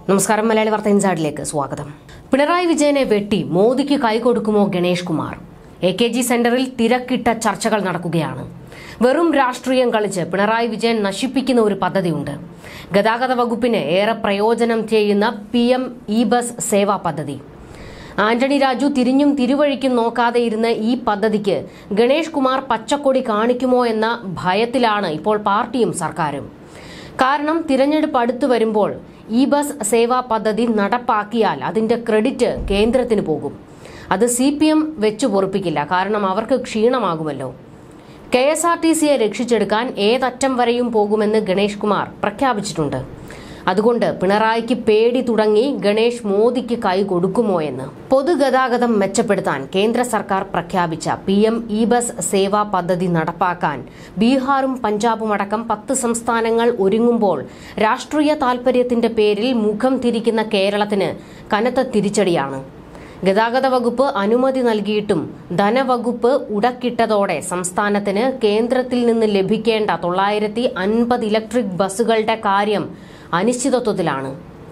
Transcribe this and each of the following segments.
നമസ്കാരം മലയാളി വാർത്ത ഇൻസൈഡിലേക്ക് സ്വാഗതം പിണറായി വിജയനെ വെട്ടി മോദിക്ക് കൈകൊടുക്കുമോ Ganesh Kumar A K G സെന്ററിൽ തിരക്കിട്ട ചർച്ചകൾ നടക്കുകയാണ് വെറും രാഷ്ട്രീയം കളിച്ച് പിണറായി വിജയൻ നശിപ്പിക്കുന്ന ഒരു പദ്ധതിയുണ്ട് ഗതാഗത വകുപ്പിന് ഏറെ പ്രയോജനം ചെയ്യുന്ന P M E bus Sewa പദ്ധതി ആന്റണി രാജു തിരിഞ്ഞും തിരുവഴിക്കും നോക്കാതെ ഇരുന്ന ഈ പദ്ധതിക്ക് ഗണേഷ് കുമാർ പച്ചക്കൊടി കാണിക്കുമോ എന്ന ഭയത്തിലാണ് ഇപ്പോൾ പാർട്ടിയും സർക്കാരും കാരണം തിരഞ്ഞെടുപ്പ് അടുത്തു വരുമ്പോൾ ഇ ബസ് സേവാ പദ്ധതി നടപ്പാക്കിയാൽ അതിന്റെ ക്രെഡിറ്റ് കേന്ദ്രത്തിന് പോകും അത് സി പി എം വെച്ചു പൊറുപ്പിക്കില്ല കാരണം അവർക്ക് ക്ഷീണമാകുമല്ലോ കെ എസ് ആർ ടി സിയെ രക്ഷിച്ചെടുക്കാൻ ഏതറ്റം വരെയും പോകുമെന്ന് ഗണേഷ് കുമാർ പ്രഖ്യാപിച്ചിട്ടുണ്ട് അതുകൊണ്ട് പിണറായിക്ക് പേടി തുടങ്ങി ഗണേഷ് മോദിക്ക് കൈ കൊടുക്കുമോ എന്ന് പൊതുഗതാഗതം മെച്ചപ്പെടുത്താൻ കേന്ദ്ര സർക്കാർ പ്രഖ്യാപിച്ച P M E bus Sewa പദ്ധതി നടപ്പാക്കാൻ ബീഹാറും പഞ്ചാബും അടക്കം പത്ത് സംസ്ഥാനങ്ങൾ ഒരുങ്ങുമ്പോൾ രാഷ്ട്രീയ താൽപര്യത്തിന്റെ പേരിൽ മുഖം തിരിക്കുന്ന കേരളത്തിന് കനത്ത തിരിച്ചടിയാണ് ഗതാഗത വകുപ്പ് അനുമതി നൽകിയിട്ടും ധനവകുപ്പ് ഉടക്കിട്ടതോടെ സംസ്ഥാനത്തിന് കേന്ദ്രത്തിൽ നിന്ന് ലഭിക്കേണ്ട തൊള്ളായിരത്തി അൻപത് ഇലക്ട്രിക് ബസ്സുകളുടെ കാര്യം അനിശ്ചിതത്വത്തിലാണ്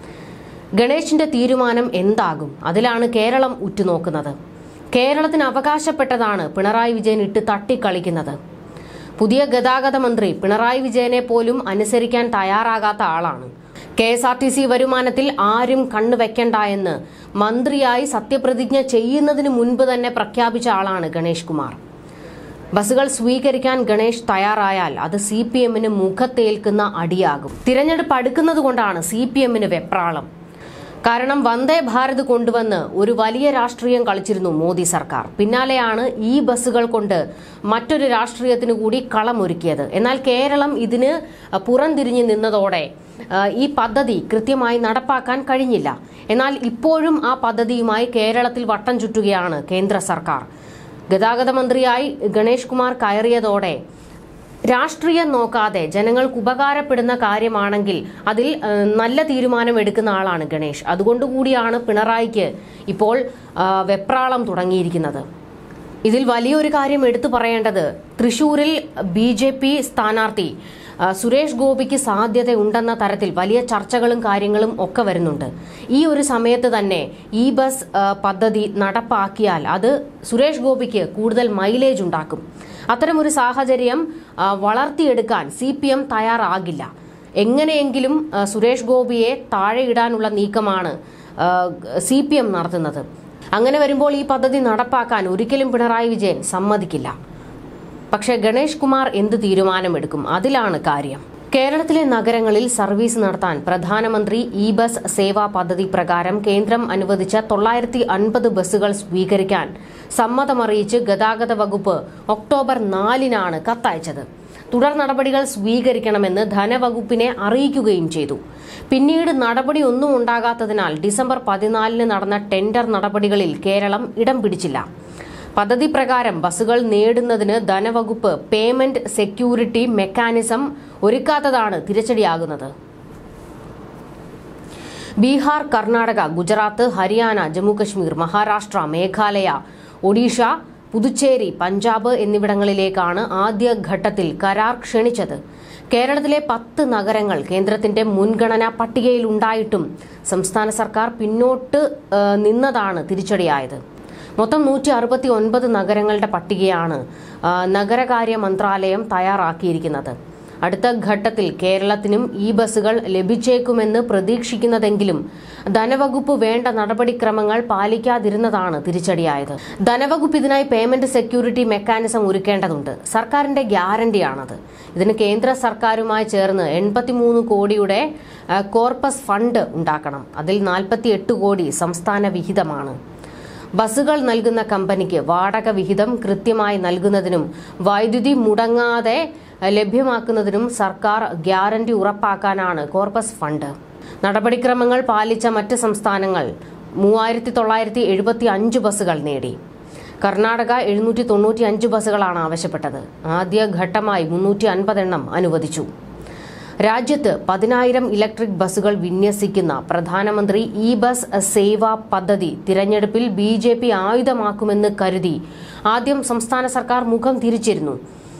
ഗണേഷിന്റെ തീരുമാനം എന്താകും അതിലാണ് കേരളം ഉറ്റുനോക്കുന്നത് കേരളത്തിന് അവകാശപ്പെട്ടതാണ് പിണറായി വിജയൻ ഇട്ട് തട്ടിക്കളിക്കുന്നത് പുതിയ ഗതാഗത മന്ത്രി പിണറായി വിജയനെ പോലും അനുസരിക്കാൻ തയ്യാറാകാത്ത ആളാണ് K S R T C വരുമാനത്തിൽ ആരും കണ്ണുവെക്കണ്ട എന്ന് മന്ത്രിയായി സത്യപ്രതിജ്ഞ ചെയ്യുന്നതിന് മുൻപ് തന്നെ പ്രഖ്യാപിച്ച ആളാണ് ഗണേഷ് കുമാർ ബസ്സുകൾ സ്വീകരിക്കാൻ ഗണേഷ് തയ്യാറായാൽ അത് സി പി എമ്മിന് മുഖത്തേൽക്കുന്ന അടിയാകും തിരഞ്ഞെടുപ്പ് അടുക്കുന്നതുകൊണ്ടാണ് സി പി എമ്മിന് വെപ്രാളം കാരണം വന്ദേ ഭാരത് കൊണ്ടുവന്ന് ഒരു വലിയ രാഷ്ട്രീയം കളിച്ചിരുന്നു മോദി സർക്കാർ പിന്നാലെയാണ് ഈ ബസ്സുകൾ കൊണ്ട് മറ്റൊരു രാഷ്ട്രീയത്തിന് കൂടി കളമൊരുക്കിയത് എന്നാൽ കേരളം ഇതിന് പുറംതിരിഞ്ഞു നിന്നതോടെ ആ, ഈ പദ്ധതി കൃത്യമായി നടപ്പാക്കാൻ കഴിഞ്ഞില്ല എന്നാൽ ഇപ്പോഴും ആ പദ്ധതിയുമായി കേരളത്തിൽ വട്ടം ചുറ്റുകയാണ് കേന്ദ്ര സർക്കാർ ഗതാഗത മന്ത്രിയായി ഗണേഷ് കുമാർ കയറിയതോടെ രാഷ്ട്രീയം നോക്കാതെ ജനങ്ങൾക്ക് ഉപകാരപ്പെടുന്ന കാര്യമാണെങ്കിൽ അതിൽ ഏഹ്, നല്ല തീരുമാനം എടുക്കുന്ന ആളാണ് ഗണേഷ് അതുകൊണ്ടുകൂടിയാണ് പിണറായിക്ക് ഇപ്പോൾ ആ, വെപ്രാളം തുടങ്ങിയിരിക്കുന്നത് ഇതിൽ വലിയൊരു കാര്യം എടുത്തു പറയേണ്ടത് തൃശൂരിൽ ബി ജെ പി സ്ഥാനാർത്ഥി ആ, സുരേഷ് ഗോപിക്ക് സാധ്യത ഉണ്ടെന്ന തരത്തിൽ വലിയ ചർച്ചകളും കാര്യങ്ങളും ഒക്കെ വരുന്നുണ്ട് ഈ ഒരു സമയത്ത് തന്നെ ഈ ബസ് ആ, പദ്ധതി നടപ്പാക്കിയാൽ അത് സുരേഷ് ഗോപിക്ക് കൂടുതൽ മൈലേജ് ഉണ്ടാക്കും അത്തരമൊരു സാഹചര്യം ആ, വളർത്തിയെടുക്കാൻ സി പി എം തയ്യാറാകില്ല എങ്ങനെയെങ്കിലും ആ, സുരേഷ് ഗോപിയെ താഴെയിടാനുള്ള നീക്കമാണ് സി പി എം നടത്തുന്നത് അങ്ങനെ വരുമ്പോൾ ഈ പദ്ധതി നടപ്പാക്കാൻ ഒരിക്കലും പിണറായി വിജയൻ സമ്മതിക്കില്ല പക്ഷേ ഗണേഷ് കുമാർ എന്ത് തീരുമാനമെടുക്കും അതിലാണ് കാര്യം കേരളത്തിലെ നഗരങ്ങളിൽ സർവീസ് നടത്താൻ പ്രധാനമന്ത്രി ഇ ബസ് സേവാ പദ്ധതി പ്രകാരം കേന്ദ്രം അനുവദിച്ച തൊള്ളായിരത്തി അൻപത് ബസ്സുകൾ സ്വീകരിക്കാൻ സമ്മതമറിയിച്ച് ഗതാഗത വകുപ്പ് ഒക്ടോബർ നാലിനാണ് കത്തയച്ചത് തുടർ നടപടികൾ സ്വീകരിക്കണമെന്ന് ധനവകുപ്പിനെ അറിയിക്കുകയും ചെയ്തു പിന്നീട് നടപടി ഒന്നും ഉണ്ടാകാത്തതിനാൽ ഡിസംബർ പതിനാലിന് നടന്ന ടെൻഡർ നടപടികളിൽ കേരളം ഇടം പിടിച്ചില്ല പദ്ധതി പ്രകാരം ബസ്സുകൾ നേടുന്നതിന് ധനവകുപ്പ് payment security mechanism ഒരുക്കാത്തതാണ് തിരിച്ചടിയാകുന്നത് Bihar Karnataka Gujarat Haryana Jammu Kashmir Maharashtra Meghalaya Odisha Puducherry Punjab എന്നിവിടങ്ങളിലേക്കാണ് ആദ്യഘട്ടത്തിൽ കരാർ ക്ഷണിച്ചത് കേരളത്തിലെ പത്ത് നഗരങ്ങൾ കേന്ദ്രത്തിന്റെ മുൻഗണനാ പട്ടികയിൽ ഉണ്ടായിട്ടും സംസ്ഥാന സർക്കാർ പിന്നോട്ട് ആ, നിന്നതാണ് തിരിച്ചടിയായത് മൊത്തം നൂറ്റി അറുപത്തി ഒൻപത് നഗരങ്ങളുടെ പട്ടികയാണ് ആ, നഗരകാര്യ മന്ത്രാലയം തയ്യാറാക്കിയിരിക്കുന്നത് അടുത്ത ഘട്ടത്തിൽ കേരളത്തിനും ഈ ബസ്സുകൾ ലഭിച്ചേക്കുമെന്ന് പ്രതീക്ഷിക്കുന്നതെങ്കിലും ധനവകുപ്പ് വേണ്ട നടപടിക്രമങ്ങൾ പാലിക്കാതിരുന്നതാണ് തിരിച്ചടിയായത് ധനവകുപ്പ് ഇതിനായി പേയ്മെന്റ് സെക്യൂരിറ്റി മെക്കാനിസം ഒരുക്കേണ്ടതുണ്ട് സർക്കാരിന്റെ ഗ്യാരണ്ടിയാണത് ഇതിന് കേന്ദ്ര സർക്കാരുമായി ചേർന്ന് എൺപത്തിമൂന്ന് കോടിയുടെ ആ, കോർപ്പസ് ഫണ്ട് ഉണ്ടാക്കണം അതിൽ നാൽപ്പത്തി എട്ട് കോടി സംസ്ഥാന വിഹിതമാണ് ബസ്സുകൾ നൽകുന്ന കമ്പനിക്ക് വാടക വിഹിതം കൃത്യമായി നൽകുന്നതിനും വൈദ്യുതി മുടങ്ങാതെ ലഭ്യമാക്കുന്നതിനും സർക്കാർ ഗ്യാരണ്ടി ഉറപ്പാക്കാനാണ് കോർപ്പസ് ഫണ്ട് നടപടിക്രമങ്ങൾ പാലിച്ച മറ്റ് സംസ്ഥാനങ്ങൾ മൂവായിരത്തി തൊള്ളായിരത്തി എഴുപത്തി അഞ്ച് ബസ്സുകൾ നേടി കർണാടക എഴുന്നൂറ്റി തൊണ്ണൂറ്റി അഞ്ച് ബസ്സുകളാണ് ആവശ്യപ്പെട്ടത് ആദ്യഘട്ടമായി മുന്നൂറ്റി അൻപതെണ്ണം അനുവദിച്ചു രാജ്യത്ത് പതിനായിരം ഇലക്ട്രിക് ബസ്സുകൾ വിന്യസിക്കുന്ന പ്രധാനമന്ത്രി ഇ ബസ് സേവാ പദ്ധതി തിരഞ്ഞെടുപ്പിൽ ബി ജെ പി ആയുധമാക്കുമെന്ന് കരുതി ആദ്യം സംസ്ഥാന സർക്കാർ മുഖം തിരിച്ചിരുന്നു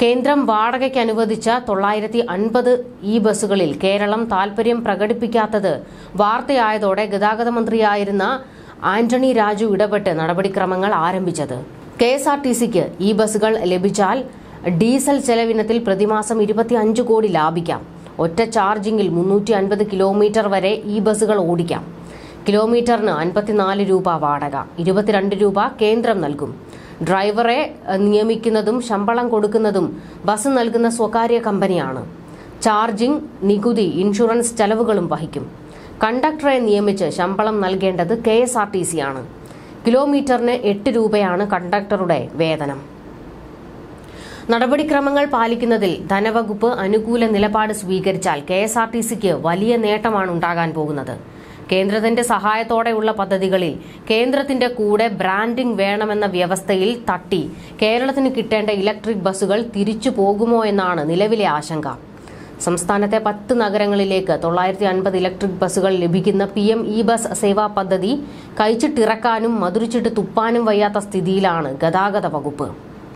കേന്ദ്രം വാടകയ്ക്ക് അനുവദിച്ച തൊള്ളായിരത്തി അൻപത് ഇ ബസ്സുകളിൽ കേരളം താൽപര്യം പ്രകടിപ്പിക്കാത്തത് വാർത്തയായതോടെ ഗതാഗത മന്ത്രിയായിരുന്ന ആന്റണി രാജു ഇടപെട്ട് നടപടിക്രമങ്ങൾ ആരംഭിച്ചത് കെ എസ് ആർ ടി സിക്ക് ഈ ബസ്സുകൾ ലഭിച്ചാൽ ഡീസൽ ചെലവിനത്തിൽ പ്രതിമാസം ഇരുപത്തിയഞ്ച് കോടി ലാഭിക്കാം ഒറ്റ ചാർജിംഗിൽ മുന്നൂറ്റി അൻപത് കിലോമീറ്റർ വരെ ഈ ബസ്സുകൾ ഓടിക്കാം കിലോമീറ്ററിന് അൻപത്തിനാല് രൂപ വാടക ഇരുപത്തിരണ്ട് രൂപ കേന്ദ്രം നൽകും ഡ്രൈവറെ ഏഹ്, നിയമിക്കുന്നതും ശമ്പളം കൊടുക്കുന്നതും ബസ് നൽകുന്ന സ്വകാര്യ കമ്പനിയാണ് ചാർജിംഗ് നികുതി ഇൻഷുറൻസ് ചെലവുകളും വഹിക്കും കണ്ടക്ടറെ നിയമിച്ച് ശമ്പളം നൽകേണ്ടത് K S R T C ആണ് കിലോമീറ്ററിന് എട്ട് രൂപയാണ് കണ്ടക്ടറുടെ വേതനം നടപടിക്രമങ്ങൾ പാലിക്കുന്നതിൽ ധനവകുപ്പ് അനുകൂല നിലപാട് സ്വീകരിച്ചാൽ കെ എസ് ആർ ടി സിക്ക് വലിയ നേട്ടമാണ് ഉണ്ടാകാൻ പോകുന്നത് കേന്ദ്രത്തിന്റെ സഹായത്തോടെയുള്ള പദ്ധതികളിൽ കേന്ദ്രത്തിന്റെ കൂടെ ബ്രാൻഡിംഗ് വേണമെന്ന വ്യവസ്ഥയിൽ തട്ടി കേരളത്തിന് കിട്ടേണ്ട ഇലക്ട്രിക് ബസ്സുകൾ തിരിച്ചു പോകുമോ എന്നാണ് നിലവിലെ ആശങ്ക സംസ്ഥാനത്തെ പത്ത് നഗരങ്ങളിലേക്ക് തൊള്ളായിരത്തി അൻപത് ഇലക്ട്രിക് ബസ്സുകൾ ലഭിക്കുന്ന P M E bus Sewa പദ്ധതി കഴിച്ചിട്ടിറക്കാനും മധുരിച്ചിട്ട് തുപ്പാനും വയ്യാത്ത സ്ഥിതിയിലാണ് ഗതാഗത വകുപ്പ്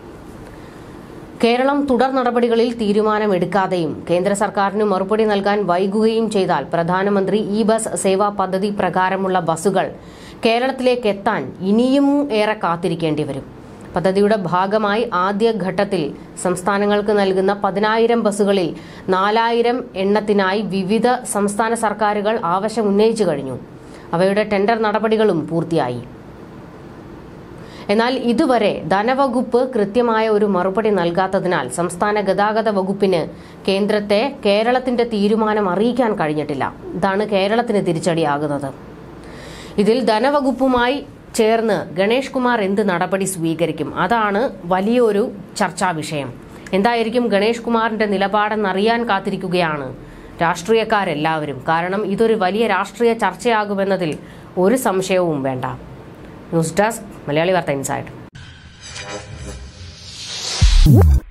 കേരളം തുടർ നടപടികളിൽ തീരുമാനമെടുക്കാതെയും കേന്ദ്ര സർക്കാരിന് മറുപടി നൽകാൻ വൈകുകയും ചെയ്താൽ പ്രധാനമന്ത്രി ഇ ബസ് സേവാ പദ്ധതി പ്രകാരമുള്ള ബസ്സുകൾ കേരളത്തിലേക്ക് എത്താൻ ഇനിയും ഏറെ കാത്തിരിക്കേണ്ടി വരും പദ്ധതിയുടെ ഭാഗമായി ആദ്യഘട്ടത്തിൽ സംസ്ഥാനങ്ങൾക്ക് നൽകുന്ന പതിനായിരം ബസ്സുകളിൽ നാലായിരം എണ്ണത്തിനായി വിവിധ സംസ്ഥാന സർക്കാരുകൾ ആവശ്യം ഉന്നയിച്ചു കഴിഞ്ഞു അവയുടെ ടെൻഡർ നടപടികളും പൂർത്തിയായി എന്നാൽ ഇതുവരെ ധനവകുപ്പ് കൃത്യമായ ഒരു മറുപടി നൽകാത്തതിനാൽ സംസ്ഥാന ഗതാഗത വകുപ്പിന് കേന്ദ്രത്തെ കേരളത്തിന്റെ തീരുമാനം അറിയിക്കാൻ കഴിഞ്ഞിട്ടില്ല ഇതാണ് കേരളത്തിന് തിരിച്ചടിയാകുന്നത് ഇതിൽ ധനവകുപ്പുമായി ചേർന്ന് ഗണേഷ് കുമാർ എന്ത് നടപടി സ്വീകരിക്കും അതാണ് വലിയൊരു ചർച്ചാ വിഷയം എന്തായിരിക്കും ഗണേഷ് കുമാറിന്റെ നിലപാടെന്നറിയാൻ കാത്തിരിക്കുകയാണ് രാഷ്ട്രീയക്കാരെല്ലാവരും കാരണം ഇതൊരു വലിയ രാഷ്ട്രീയ ചർച്ചയാകുമെന്നതിൽ ഒരു സംശയവും വേണ്ട ന്യൂസ് ഡെസ്ക് മലയാളി വാർത്ത ഇൻസൈഡ്